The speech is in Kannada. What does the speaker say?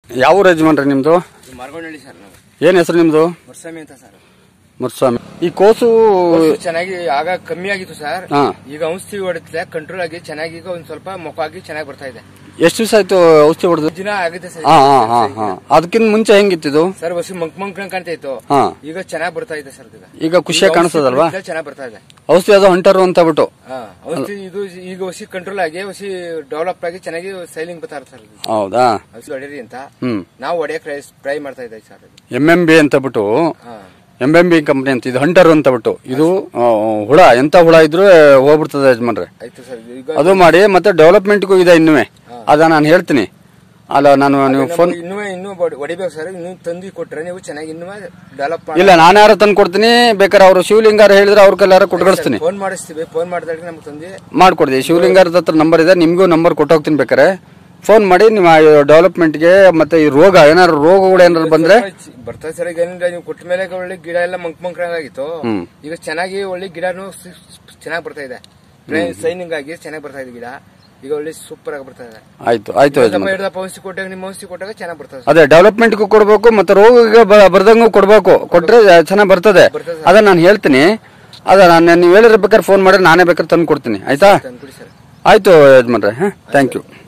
ಯಾವ ಊರು ಯಜಮಾನ್ರಿ ನಿಮ್ದು ಮಾರ್ಗೊಂಡಳ್ಳಿ ಸರ್ ನಾವು ಏನ್ ಹೆಸರು ನಿಮ್ದು ಮುರ್ಸ್ವಾಮಿ ಅಂತ ಸರ್ ಮುರ್ಸ್ವಾಮಿ ಈ ಕೋಸು ಕೋಸು ಚೆನ್ನಾಗಿ ಆಗ ಕಮ್ಮಿ ಆಗಿತ್ತು ಸರ್ ಹಾ. ಈಗ ಔಷಧಿ ಹೊಡಿತಲೆ ಕಂಟ್ರೋಲ್ ಆಗಿ ಚೆನ್ನಾಗಿ ಈಗ ಒಂದ್ ಸ್ವಲ್ಪ ಮೊಕ್ಕಾಗಿ ಚೆನ್ನಾಗಿ ಬರ್ತಾ ಇದೆ ಎಷ್ಟು ದಿವಸ ಆಯ್ತು ಔಷಧಿ ಹೊಡೆದು ದಿನ ಆಗಿದೆ ಸರ್ ಹಾ ಹಾ ಹಾ ಹಾ ಅದಕ್ಕಿಂತ ಮುಂಚೆ ಹೆಂಗಿತ್ತಿದು ಸರ್ ಹೊಸಿ ಮಂಕ್ ಮಂಕ್ ಕಾಣ್ತಾ ಇತ್ತು ಹಾ ಈಗ ಚೆನ್ನಾಗಿ ಬರ್ತಾ ಇದೆ ಸರ್ ಈಗ ಈಗ ಖುಷಿಯಾಗಿ ಕಾಣಿಸ್ತದಲ್ವಾ ಚೆನ್ನಾಗಿ ಬರ್ತಾ ಇದೆ ಔಷಧಿ ಅದು ಹೊಂಟರು ಅಂತ ಬಿಟ್ಟು ಹಾ ಔಷಧಿ ಇದು ಈಗ ಹೊಸಿ ಕಂಟ್ರೋಲ್ ಆಗಿ ಹೊಸಿ ಡೆವಲಪ್ ಆಗಿ ಚೆನ್ನಾಗಿ ಸೈಲಿಂಗ್ ಬರ್ತಾ ಇರುತ್ತೆ ಸರ್ ಇದು. ಹೌದಾ ಔಷಧಿ ಹೊಡೀರಿ ಅಂತ ಹ್ಮ್ ನಾವು ಹೊಡೆಯಕ್ ಟ್ರೈ ಮಾಡ್ತಾ ಇದ್ದೀವಿ ಸರ್ ಇದು. ಎಂ ಎಂ ಬಿ ಅಂತ ಬಿಟ್ಟು ಹಾ ಎಂ ಎಂ ಬಿ ಕಂಪನಿ ಅಂತ ಇದು ಹಂಟರ್ ಅಂತ ಬಿಟ್ಟು ಇದು ಆ, ಹುಳ ಎಂತ ಹುಳ ಇದ್ರೂ ಹೋಗ್ಬಿಡ್ತದೆ ಯಜಮಾನ್ರೆ ಆಯ್ತು ಸರ್ ಈಗ ಅದು ಮಾಡಿ ಮತ್ತೆ ಡೆವಲಪ್ಮೆಂಟ್ಗೂ ಇದೆ ಇನ್ನುವೆ ಅದ ನಾನು ಹೇಳ್ತೀನಿ ಅಲ್ಲ ನಾನು ನೀವು ಫೋನ್ ಇನ್ನೂ ಇನ್ನೂ ಬಡ್- ಹೊಡಿಬೇಕು ಸರ್ ಇನ್ನೂ ತಂದು ಕೊಟ್ರೆ ನೀವು ಚೆನ್ನಾಗಿ ಇನ್ನೂ ಡೆವಲಪ್ ಇಲ್ಲ ನಾನು ಯಾರು ತಂದು ಕೊಡ್ತೀನಿ ಬೇಕಾದ್ರೆ ಅವರು ಶಿವಲಿಂಗಾರ ಹೇಳಿದ್ರೆ ಅವ್ರ ಕೈಲಾರ ಕೊಟ್ಕಳಿಸ್ತೀನಿ ಫೋನ್ ಮಾಡಿಸ್ತೀವಿ ಫೋನ್ ಮಾಡಿದಾಗ ನಮ್ಗೆ ತಂದು ಮಾಡ್ಕೊಡ್ತೀವಿ ಶಿವಲಿಂಗಾರದ ಹತ್ರ ನಂಬರ್ ಇದೆ ನಿಮಗೂ ನಂಬರ್ ಕೊಟ್ಟೋಗ್ತೀನಿ ಬೇಕಾರೆ ಫೋನ್ ಮಾಡಿ ನಿಮ್ಮ ಡೆವಲಪ್ಮೆಂಟ್ಗೆ ಮತ್ತೆ ಈ ರೋಗ ಏನಾದ್ರು ರೋಗಗಳು ಏನಾದ್ರು ಬಂದ್ರೆ ಬರ್ತದೆ ಸರ್ ಈಗ ಏನಿಲ್ಲ ನೀವು ಕೊಟ್ಟ ಮೇಲೆ ಒಳ್ಳೆ ಗಿಡ ಎಲ್ಲ ಮಂಕ್ ಮಂಕ್ರಾಗಿತ್ತು ಹ್ಮ್. ಈಗ ಚೆನ್ನಾಗಿ ಒಳ್ಳೆ ಗಿಡನು ಚೆನ್ನಾಗಿ ಬರ್ತಾ ಇದೆ ಸೈನಿಂಗ್ ಆಗಿ ಚೆನ್ನಾಗಿ ಬರ್ತಾ ಇದೆ ಗಿಡ ಈಗ ಒಳ್ಳೆ ಸೂಪರ್ ಆಗಿ ಬರ್ತಾ ಇದೆ ಆಯ್ತು ಆಯ್ತು ದಪ್ಪ ಯಜಮಾನ್ ಹಿಡ್ದಪ್ಪ ಔಷಧಿ ಕೊಟ್ಟಾಗ ನಿಮ್ಮ ಔಷಧಿ ಕೊಟ್ಟಾಗ ಚೆನ್ನಾಗಿ ಬರ್ತದೆ ಅದೇ ಡೆವಲಪ್ಮೆಂಟ್ಗೂ ಕೊಡ್ಬೇಕು ಮತ್ತೆ ರೋಗಕ್ಕೆ ಬ- ಬರ್ದಂಗೂ ಕೊಡ್ಬೇಕು ಕೊಟ್ರೆ ಚೆನ್ನಾಗಿ ಬರ್ತದೆ ಬರ್ತದೆ ಅದನ್ನ ನಾನು ಹೇಳ್ತೀನಿ ಅದ ನಾನು ನೀವು ಹೇಳಿದ್ರೆ ಬೇಕಾದ್ರೆ ಫೋನ್ ಮಾಡಿ ನಾನೇ ಬೇಕಾದ್ರೆ ತಂದು ಕೊಡ್ತೀನಿ ಆಯ್ತಾ ತಂದ್ಬಿಡಿ ಸರ್ ಆಯ್ತು ಯಜಮಾನ್ರೆ ಹಾಂ ಥ್ಯಾಂಕ್ ಯು